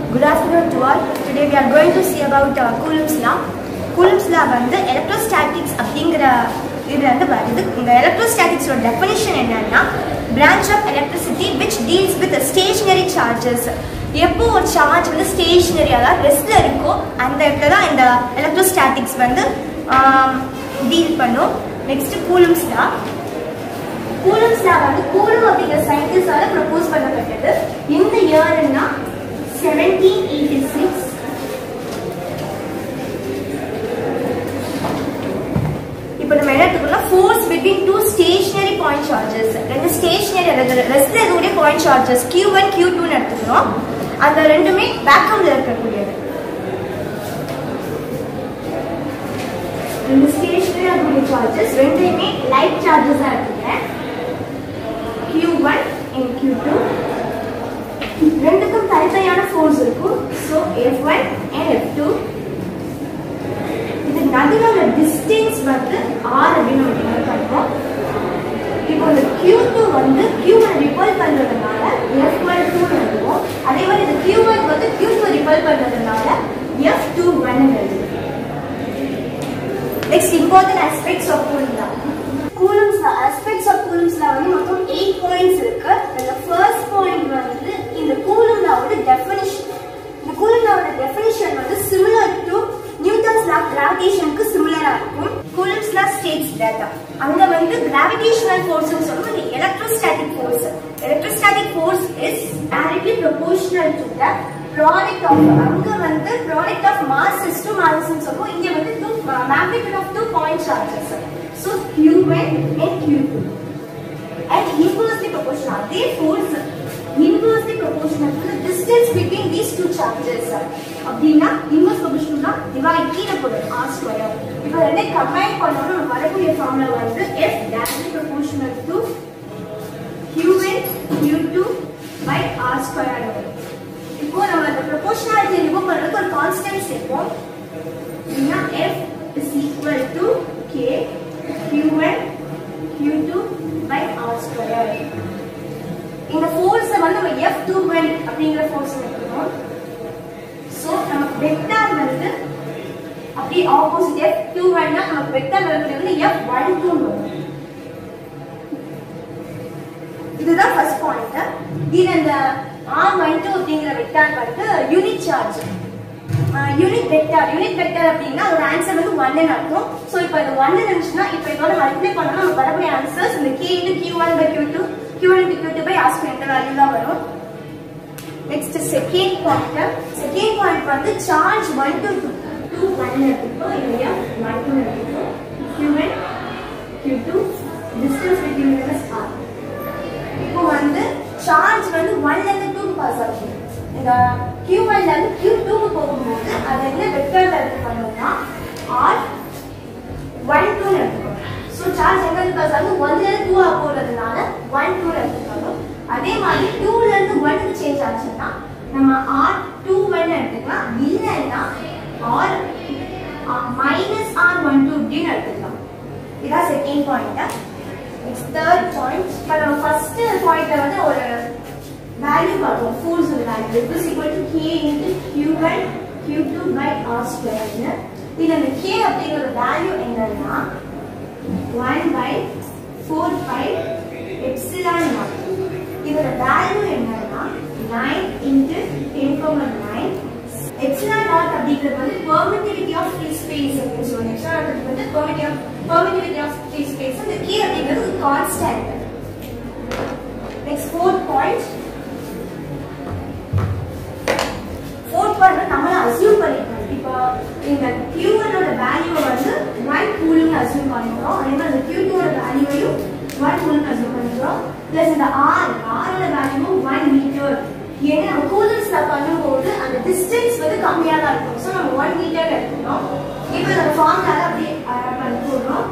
Good afternoon to all. Today we are going to see about uh, Coulomb's law. Coulomb's law வந்து electrostatics அப்படிங்கிற இது வந்து வருது இந்த எலக்ட்ரோஸ்டாட்டிக்ஸோட டெஃபினிஷன் என்னன்னா branch of electricity which deals with stationary charges எப்போ ஒரு சார்ஜ் வந்து ஸ்டேஷனரி அதாவது ரெஸ்ட்ல இருக்கோ அந்த இடத்துல தான் இந்த எலக்ட்ரோஸ்டாட்டிக்ஸ் வந்து டீல் பண்ணும் next Coulomb's law Coulomb's law வந்து கூலம் அப்படிங்கிற சயின்டிஸ்டால ப்ரப்போஸ் பண்ணப்பட்டது இந்த இயர்னா செவன்டீன் எயிட்டி சிக்ஸ் இப்போ நம்ம என்ன எடுத்துக்கணும் force between two stationary point charges ரெண்டு ஸ்டேஷனரி ரெஸ்ட்ல இருக்கக்கூடிய point charges q one q டூன்னு எடுத்துக்கிறோம் அந்த ரெண்டுமே வேக்கம்ல இருக்கக்கூடியது ரெண்டு ஸ்டேஷனரி இருக்கக்கூடிய சார்ஜஸ் ரெண்டுமே லைட் சார்ஜஸ் தான் எடுத்துக்கிறேன் q one and q two ரெண்டுக்கும் தனித்தனியான ஃபோர்ஸ் இருக்கும் so f one and f two இது நடுவில் உள்ள டிஸ்டன்ஸ் வந்து ஆர் அப்படின்னு நம்ம டினோட் பண்ணுவோம் இப்போ இந்த கியூ டூ வந்து கியூ ஒன் ரிப்பல் பண்ணுறதுனால எஃப் ஒன் டூ எழுதுவோம் அதே மாதிரி இந்த கியூ ஒன் வந்து கியூ டூ ரிப்பல் பண்ணுறதுனால எஃப் டூ ஒன் எழுதுவோம் next important aspects of Coulomb's law Coulomb's aspects of Coulomb's law வந்து மொத்தம் எயிட் பாயிண்ட்ஸ் இருக்கு இந்த ஃபர்ஸ்ட் பாயிண்ட் வந்து இந்த கூலம் லாவோட டெஃபினிஷன் இந்த கூலம் லாவோட டெஃபினிஷன் வந்து சிமிலர் டு நியூட்டன்ஸ் லா கிராவிடேஷனுக்கு சிமிலரா இருக்கும் கூலம்ஸ் லா ஸ்டேட்ஸ் டேட்டா அங்க வந்து கிராவிடேஷனல் ஃபோர்ஸ் சொல்லுவோம் இந்த electrostatic force electrostatic force is directly proportional to the product of அங்க வந்து product of mass is to mass சொல்லுவோம் இங்க வந்து two magnitude of two point charges so q1 and q2 and inversely proportional அதே force inversely proportional to the distance between these two charges அப்படின்னா inverse proportional தான் divide கீழ போடும் r square இப்போ ரெண்டே கம்பைன் பண்ணோம்னா நமக்கு வரக்கூடிய ஃபார்முலா வந்து f directly proportional to q1 q2 by r square வரும் இப்போ நம்ம அந்த proportionality ரிமூவ் பண்றதுக்கு ஒரு கான்ஸ்டன்ட் சேர்ப்போம் அப்படின்னா f is equal to k q1 q2 by r square இந்த ஃபோர்ஸ் வந்து நம்ம f21 அப்படிங்கிற ஃபோர்ஸ் எடுக்கணும் சோ நமக்கு வெக்டார் வந்து அப்படியே ஆப்போசிட் f21 னா நமக்கு வெக்டார் வரக்கூடிய வந்து f12 வரும் இதுதான் ஃபர்ஸ்ட் பாயிண்ட் இது இந்த r12 அப்படிங்கிற வெக்டார் வந்து unit charge unit vector unit vector அப்படின்னா ஒரு ஆன்சர் வந்து ஒன்னு அர்த்தம் ஸோ இப்போ இது ஒன்னு இருந்துச்சுன்னா இப்போ இதோட மல்டிப்ளை பண்ணோம்னா நமக்கு வரக்கூடிய ஆன்சர்ஸ் இந்த k into q one by q two q one q two by r square என்ற வேல்யூ தான் வரும் next second point second point வந்து charge one to two two one எடுத்துக்கோ இல்லையா ஒன் டூ எடுத்துக்கோ q one q two distance between r இப்போ வந்து charge வந்து ஒன்ல இருந்து டூ பாஸ் ஆகுது இந்த Q1 ல இருந்து Q2 க்கு போகும்போது அது என்ன வெக்டர்ல இருக்கு பண்ணோம்னா R 1 2 ல இருக்கு சோ சார்ஜ் எங்க இருக்கு அது 1 ல இருந்து 2 ஆ போறதுனால 1 2 ல இருக்கு அதே மாதிரி 2 ல இருந்து 1 க்கு சேஞ்ச் ஆச்சுன்னா நம்ம R 2 1 எடுத்துக்கலாம் இல்லைன்னா R minus r one two அப்படின்னு எடுத்துக்கலாம் இதான் second point next third point இப்போ நம்ம ஃபர்ஸ்ட் பாயிண்ட்ல வந்து ஒரு value பார்ப்போம் force value it is equal to k into q1 q2 by r square னு இதுல இந்த k அப்படிங்கிற வேல்யூ என்னன்னா 1 by 4 pi epsilon naught இதோட வேல்யூ என்னன்னா 9 into 10 power 9 epsilon naught அப்படிங்கிறது வந்து permittivity of free space அப்படின்னு சொல்லுவாங்க epsilon naught வந்து permittivity of permittivity of free space இந்த k அப்படிங்கிறது constant next fourth point fourth part நம்மள அசியூம் பண்ணிக்கணும் இப்போ இந்த Q1 ஓட வேல்யூவை வந்து 1 கூலிங் அசியூம் பண்ணிக்கிறோம் அதே மாதிரி இந்த Q2 ஓட வேல்யூவையும் 1 கூலிங் அசியூம் பண்ணிக்கிறோம் பிளஸ் இந்த R R ஓட வேல்யூவும் 1 மீட்டர் ஏன்னா நம்ம கூலன்ஸ்ல பண்ணும்போது அந்த டிஸ்டன்ஸ் வந்து கம்மியா தான் இருக்கும் ஸோ நம்ம 1 மீட்டர் எடுத்துக்கிறோம் இப்போ இந்த ஃபார்முலால அப்படியே பண்ணி போடுறோம்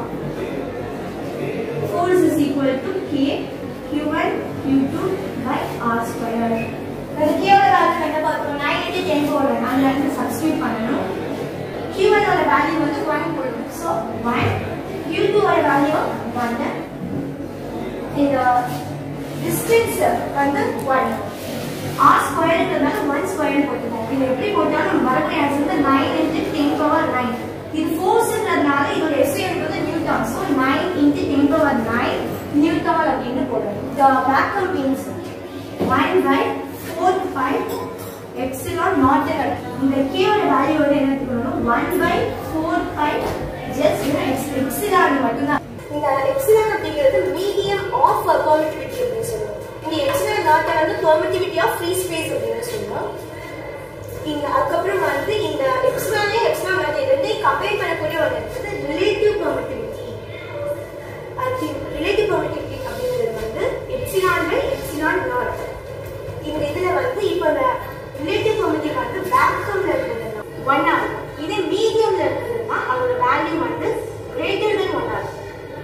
force is equal to K Q1 Q2 by R square இந்த கேவோட வேல்யூ என்ன பார்த்தோம் 9 into 10 போல அந்த இடத்துல சப்ஸ்டிட்யூட் பண்ணணும் Q1 ஓட வேல்யூ வந்து 1 போடணும் சோ 1 Q2 ஓட வேல்யூ 1 இந்த டிஸ்டன்ஸ் வந்து 1 r ஸ்கொயர்ன்றதால 1 ஸ்கொயர் போட்டுக்கோங்க இது எப்படி போட்டாலும் நம்ம வரக்கூடிய ஆன்சர் வந்து nine into ten power nine இது ஃபோர்ஸ்ன்றதுனால இதோட எஸ்ஐ வந்து newton so nine into ten power nine newton அப்படின்னு போடணும் the vacuum means one by four five epsilon naught இந்த கேவோட வேல்யூ வந்து என்ன எடுத்துக்கணும் one by four five just epsilon மட்டும்தான் இந்த எப்சிலான் அப்படிங்கிறது மீடியம் ஆஃப் பெர்மிட்டிவிட்டி அப்படின்னு சொல்லுவோம் இந்த எப்சிலான் நாட்டை வந்து பெர்மிட்டிவிட்டி ஆஃப் ஃப்ரீ ஸ்பேஸ் அப்படின்னு சொல்லுவோம் இந்த அதுக்கப்புறம் வந்து இந்த எப்சிலானே எப்சிலான் நாட் ரெண்டையும் கம்பேர் பண்ணக்கூடிய ஒன்று இருக்குது ரிலேட்டிவ் பெர்மிட்டிவிட்டி அது ரிலேட்டிவ் பெர்மிட்டிவிட்டி அப்படிங்கிறது வந்து எப்சிலான் பை எப்சிலான் நாட் இந்த இதுல வந்து இப்போ இந்த ரிலேட்டிவ் பெர்மிட்டிவ் வந்து வேக்கம்ல இருக்கிறது ஒன் ஆகும் இதே மீடியம்ல இருக்கிறதுனா அதோட வேல்யூ வந்து கிரேட்டர் தென் ஒன் ஆகும்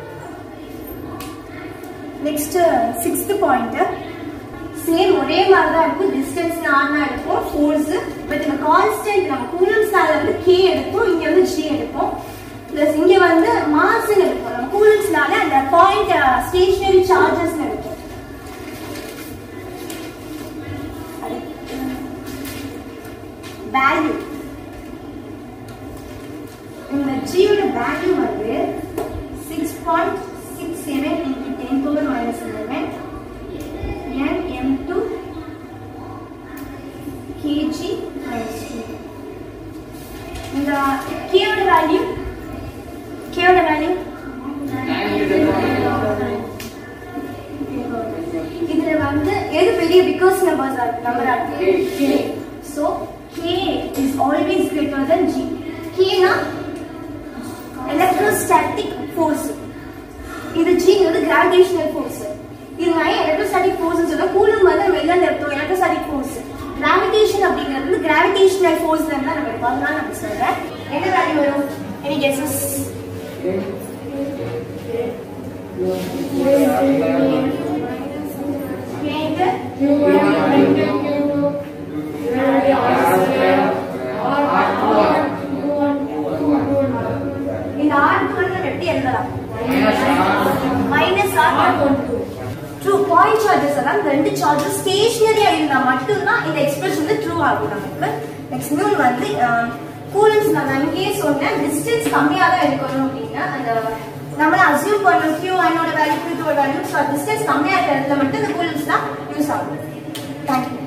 நெக்ஸ்ட் சிக்ஸ்த் பாயிண்ட் சேம் ஒரே மாதிரி தான் இருக்கும் டிஸ்டன்ஸ் ஆர்னா எடுப்போம் ஃபோர்ஸ் பட் நம்ம கான்ஸ்டன்ட் நம்ம கூலம்ஸ்னால வந்து கே எடுப்போம் இங்க வந்து ஜி எடுப்போம் பிளஸ் இங்க வந்து மாஸ் எடுப்போம் நம்ம கூலம்ஸ்னால அந்த பாயிண்ட் ஸ்டேஷனரி சார்ஜஸ் எடுப்போம் வேல்யூ இந்த ஜியோட வேல்யூ வந்து six point six seven into ten power minus eleven N M two KG minus two இந்த கேயோட வேல்யூ கேயோட வேல்யூ இதுல வந்து எது பெரிய பிகாஸ் நம்பர்ஸ் நம்பரா இருக்கு K so K is always greater than G கேனா எலக்ட்ரோஸ்டாட்டிக் ஃபோர்ஸ் இது ஜி வந்து கிராவிடேஷனல் ஃபோர்ஸ் இது நான் எலக்ட்ரோஸ்டாட்டிக் ஃபோர்ஸ் சொல்ல கூலும் வந்து நம்ம எல்லாம் எடுத்தோம் எலக்ட்ரோஸ்டாட்டிக் ஃபோர்ஸ் கிராவிடேஷன் அப்படிங்கிறது வந்து கிராவிடேஷனல் ஃபோர்ஸ் தான் நம்ம எடுப்போம் அதனால நம்ம சொல்றேன் என்ன வேல்யூ வரும் எனி கெஸஸ் இந்த ஆர்க்கு வந்து நம்ம எப்படி எழுதலாம் minus R true point charges எல்லாம் இந்த ரெண்டு சார்ஜஸ் ஸ்டேஷனரியா இருந்தா மட்டும்தான் இந்த எக்ஸ்பிரஷன் வந்து ட்ரூ ஆகும் நமக்கு நெக்ஸ்ட் இன்னொன்று வந்து கூலன்ஸ் நான் அங்கேயே சொன்னேன் டிஸ்டன்ஸ் கம்மியா தான் இருக்கணும் அப்படின்னா அந்த நம்மள அசியூம் பண்ணணும் கியூ என்னோட value Q value so distance கம்மியா இருக்கிற இடத்துல மட்டும் இந்த கூலன்ஸ் தான் யூஸ் ஆகும் தேங்க்யூ